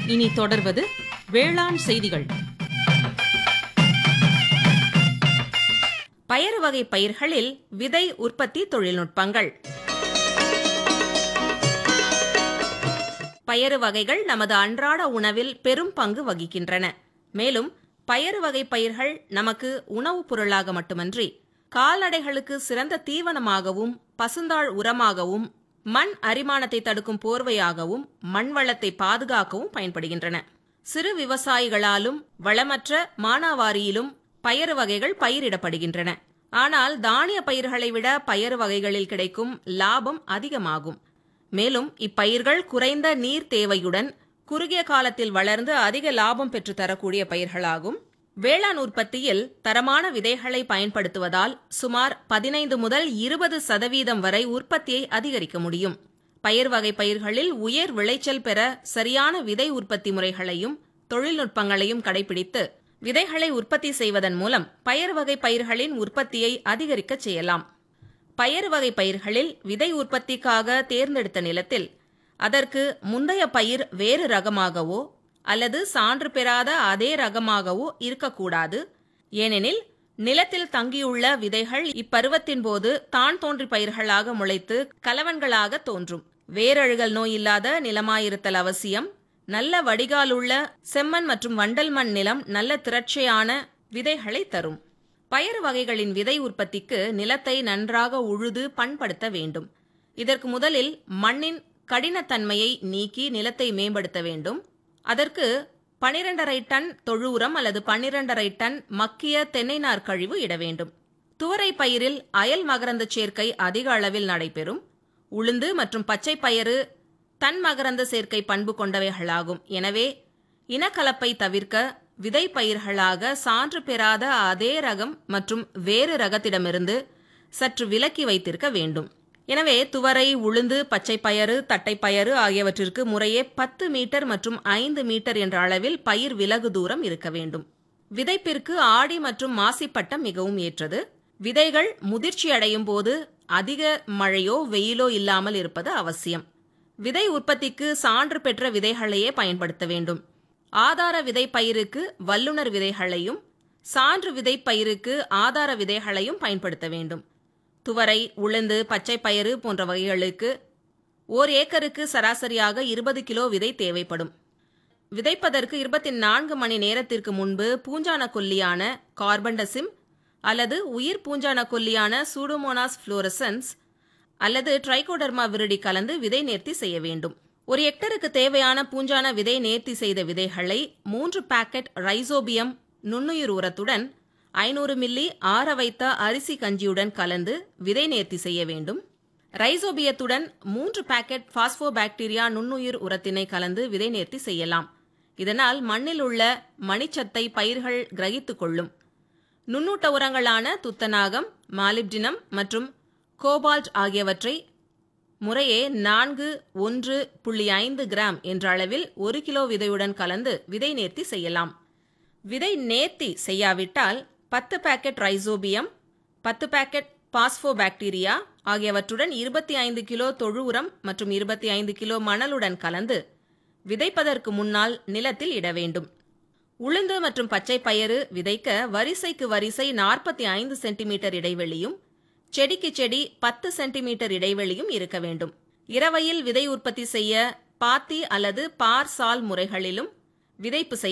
இனி தொடர்வது வேளாண் செய்திகள் பயறு வகை பயிர்களில் விதை உற்பத்தி தொழில்நுட்பங்கள் பயறு வகைகள் நமது அன்றாட உணவில் பெரும் பங்கு வகிக்கின்றன மேலும் பயறு வகை பயிர்கள் நமக்கு உணவுப் பொருளாக மட்டுமன்றி கால்நடைகளுக்கு சிறந்த தீவனமாகவும் பசுந்தாள் உரமாகவும் மண் அரிமானத்தை தடுக்கும் போர்வையாகவும் மண் வளத்தை பாதுகாக்கவும் பயன்படுகின்றன சிறு விவசாயிகளாலும் வளமற்ற மானாவாரியிலும் பயறு வகைகள் பயிரிடப்படுகின்றன ஆனால் தானிய பயிர்களை விட பயறு வகைகளில் கிடைக்கும் லாபம் அதிகமாகும் மேலும் இப்பயிர்கள் குறைந்த நீர் தேவையுடன் குறுகிய காலத்தில் வளர்ந்து அதிக லாபம் பெற்று தரக்கூடிய பயிர்களாகும் வேளாண் உற்பத்தியில் தரமான விதைகளை பயன்படுத்துவதால் சுமார் பதினைந்து முதல் இருபது சதவீதம் வரை உற்பத்தியை அதிகரிக்க முடியும் பயிர் வகை பயிர்களில் உயர் விளைச்சல் பெற சரியான விதை உற்பத்தி முறைகளையும் தொழில்நுட்பங்களையும் கடைபிடித்து விதைகளை உற்பத்தி செய்வதன் மூலம் பயர் வகை பயிர்களின் உற்பத்தியை அதிகரிக்க செய்யலாம் பயறு வகை பயிர்களில் விதை உற்பத்திக்காக தேர்ந்தெடுத்த நிலத்தில் அதற்கு முந்தைய பயிர் வேறு ரகமாகவோ அல்லது சான்று பெறாத அதே ரகமாகவோ இருக்கக்கூடாது ஏனெனில் நிலத்தில் தங்கியுள்ள விதைகள் இப்பருவத்தின் போது தான் தோன்றி பயிர்களாக முளைத்து கலவன்களாக தோன்றும் வேரழுகல் நோய் இல்லாத நிலமாயிருத்தல் அவசியம் நல்ல வடிகாலுள்ள செம்மண் மற்றும் வண்டல் மண் நிலம் நல்ல திரட்சியான விதைகளை தரும் பயறு வகைகளின் விதை உற்பத்திக்கு நிலத்தை நன்றாக உழுது பண்படுத்த வேண்டும் இதற்கு முதலில் மண்ணின் கடினத்தன்மையை நீக்கி நிலத்தை மேம்படுத்த வேண்டும் அதற்கு பனிரெண்டரை டன் தொழு உரம் அல்லது பன்னிரண்டரை டன் மக்கிய தென்னை நார் கழிவு இட வேண்டும் துவரை பயிரில் அயல் மகரந்த சேர்க்கை அதிக அளவில் நடைபெறும் உளுந்து மற்றும் பச்சை பயறு தன் மகரந்த சேர்க்கை பண்பு கொண்டவைகளாகும் எனவே இனக்கலப்பை தவிர்க்க விதை பயிர்களாக சான்று பெறாத அதே ரகம் மற்றும் வேறு ரகத்திடமிருந்து சற்று விலக்கி வைத்திருக்க வேண்டும் எனவே துவரை உளுந்து பச்சை பயறு தட்டைப்பயறு ஆகியவற்றிற்கு முறையே பத்து மீட்டர் மற்றும் ஐந்து மீட்டர் என்ற அளவில் பயிர் விலகு தூரம் இருக்க வேண்டும் விதைப்பிற்கு ஆடி மற்றும் மாசிப்பட்டம் மிகவும் ஏற்றது விதைகள் முதிர்ச்சி அடையும் போது அதிக மழையோ வெயிலோ இல்லாமல் இருப்பது அவசியம் விதை உற்பத்திக்கு சான்று பெற்ற விதைகளையே பயன்படுத்த வேண்டும் ஆதார விதை பயிருக்கு வல்லுநர் விதைகளையும் சான்று விதை பயிருக்கு ஆதார விதைகளையும் பயன்படுத்த வேண்டும் துவரை உளுந்து பச்சை பயிறு போன்ற வகைகளுக்கு ஓர் ஏக்கருக்கு சராசரியாக இருபது கிலோ விதை தேவைப்படும் விதைப்பதற்கு இருபத்தி நான்கு மணி நேரத்திற்கு முன்பு பூஞ்சான கொல்லியான கார்பன்டசிம் அல்லது உயிர் பூஞ்சான கொல்லியான சூடோமோனாஸ் புளோரசன்ஸ் அல்லது ட்ரைகோடர்மா விருடி கலந்து விதை நேர்த்தி செய்ய வேண்டும் ஒரு ஹெக்டருக்கு தேவையான பூஞ்சான விதை நேர்த்தி செய்த விதைகளை மூன்று பாக்கெட் ரைசோபியம் நுண்ணுயிர் உரத்துடன் ஐநூறு மில்லி ஆற வைத்த அரிசி கஞ்சியுடன் கலந்து விதை நேர்த்தி செய்ய வேண்டும் ரைசோபியத்துடன் மூன்று பாக்கெட் பாஸ்போபாக்டீரியா நுண்ணுயிர் உரத்தினை கலந்து விதை நேர்த்தி செய்யலாம் இதனால் மண்ணில் உள்ள மணிச்சத்தை பயிர்கள் கிரகித்துக் கொள்ளும் நுண்ணூட்ட உரங்களான துத்தநாகம் மாலிப்டினம் மற்றும் கோபால்ட் ஆகியவற்றை முறையே நான்கு ஒன்று புள்ளி ஐந்து கிராம் என்ற அளவில் ஒரு கிலோ விதையுடன் கலந்து விதை நேர்த்தி செய்யலாம் விதை நேர்த்தி செய்யாவிட்டால் பத்து பாக்கெட் ரைசோபியம் பத்து பாக்கெட் பாஸ்போபாக்டீரியா ஆகியவற்றுடன் இருபத்தி ஐந்து கிலோ தொழு உரம் மற்றும் இருபத்தி ஐந்து கிலோ மணலுடன் கலந்து விதைப்பதற்கு முன்னால் நிலத்தில் இட வேண்டும் உளுந்து மற்றும் பச்சை பயறு விதைக்க வரிசைக்கு வரிசை நாற்பத்தி ஐந்து சென்டிமீட்டர் இடைவெளியும் செடிக்கு செடி பத்து சென்டிமீட்டர் இடைவெளியும் இருக்க வேண்டும் இரவையில் விதை உற்பத்தி செய்ய பாத்தி அல்லது பார் சால் முறைகளிலும் விதைப்பு செய்ய